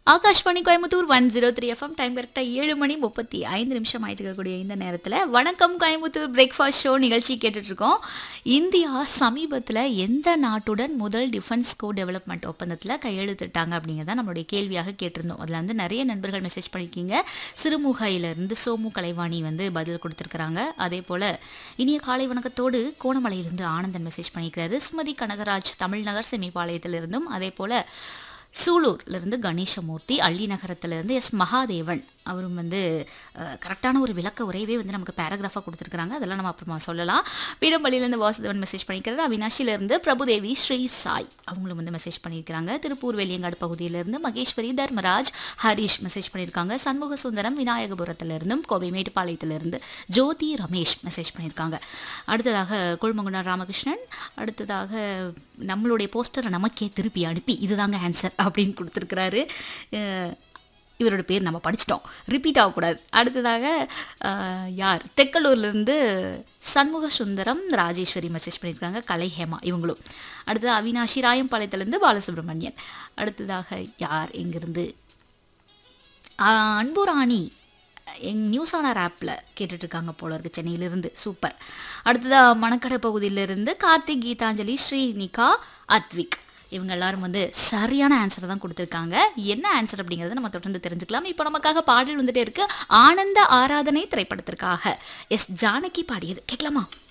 Akashvani Coimbatore one zero three FM time கரெக்டாக ஏழு மணி முப்பத்தி ஐந்து நிமிஷம் ஆயிட்டு இருக்கக்கூடிய இந்த நேரத்தில் வணக்கம் கோயம்புத்தூர் பிரேக்ஃபாஸ்ட் ஷோ நிகழ்ச்சி கேட்டுட்ருக்கோம் இந்தியா சமீபத்தில் எந்த நாட்டுடன் முதல் டிஃபென்ஸ் கோ டெவலப்மெண்ட் ஒப்பந்தத்தில் கையெழுத்திட்டாங்க அப்படிங்கிறத நம்மளுடைய கேள்வியாக கேட்டிருந்தோம் அதில் வந்து நிறைய நண்பர்கள் மெசேஜ் பண்ணியிருக்கீங்க சிறுமுகையிலிருந்து சோமு கலைவாணி வந்து பதில் கொடுத்துருக்குறாங்க அதே போல் இனிய காலை வணக்கத்தோடு கோணமலையிலிருந்து ஆனந்தன் மெசேஜ் பண்ணியிருக்கிறாரு சுமதி கனகராஜ் தமிழ்நகர் செமிபாளையத்திலிருந்தும் அதே போல் சூலூர்லேருந்து கணேசமூர்த்தி அள்ளி நகரத்துலேருந்து எஸ் மகாதேவன் அவரும் வந்து கரெக்டான ஒரு விளக்க உரையவே வந்து நமக்கு பேராகிராஃபாக கொடுத்துருக்குறாங்க அதெல்லாம் நம்ம அப்புறமா சொல்லலாம் பீடம்பள்ளியிலேருந்து வாசுதேவன் மெசேஜ் பண்ணியிருக்கிறாரு அவினாஷிலேருந்து பிரபுதேவி ஸ்ரீ சாய் அவங்களும் வந்து மெசேஜ் பண்ணியிருக்கிறாங்க திருப்பூர் வெள்ளியங்காடு பகுதியிலேருந்து மகேஸ்வரி தர்மராஜ் ஹரிஷ் மெசேஜ் பண்ணியிருக்காங்க சண்முக சுந்தரம் விநாயகபுரத்துலேருந்தும் கோவை மேட்டுப்பாளையத்திலிருந்து ஜோதி ரமேஷ் மெசேஜ் பண்ணியிருக்காங்க அடுத்ததாக கொழுமங்குண்டா ராமகிருஷ்ணன் அடுத்ததாக நம்மளுடைய போஸ்டரை நமக்கே திருப்பி அனுப்பி இதுதாங்க ஆன்சர் அப்படின்னு கொடுத்துருக்குறாரு அஹ் இவரோட பேர் நம்ம படிச்சிட்டோம் ரிப்பீட் ஆகக்கூடாது அடுத்ததாக அஹ், யார் தெக்கலூர்லேருந்து சண்முக சுந்தரம் ராஜேஸ்வரி மெசேஜ் பண்ணியிருக்காங்க கலை ஹேமா இவங்களும் அடுத்தது அவினாஷி ராயம்பாளையத்துலேருந்து பாலசுப்ரமணியன் அடுத்ததாக யார் எங்கேருந்து அன்புராணி எங் நியூஸ் ஆனர் ஆப்பில் கேட்டுட்ருக்காங்க போல இருக்கு சென்னையிலிருந்து சூப்பர் அடுத்ததாக மணக்கடை பகுதியிலிருந்து கார்த்திக் கீதாஞ்சலி ஸ்ரீனிகா அத்விக் இவங்க எல்லாரும் வந்து சரியான ஆன்சரை தான் கொடுத்துருக்காங்க என்ன ஆன்சர் அப்படிங்கிறத நம்ம தொடர்ந்து தெரிஞ்சுக்கலாம் இப்போ நமக்காக பாடல் வந்துட்டே இருக்கு ஆனந்த ஆராதனை திரைப்படத்திற்காக எஸ் ஜானகி பாடியது கேட்கலாமா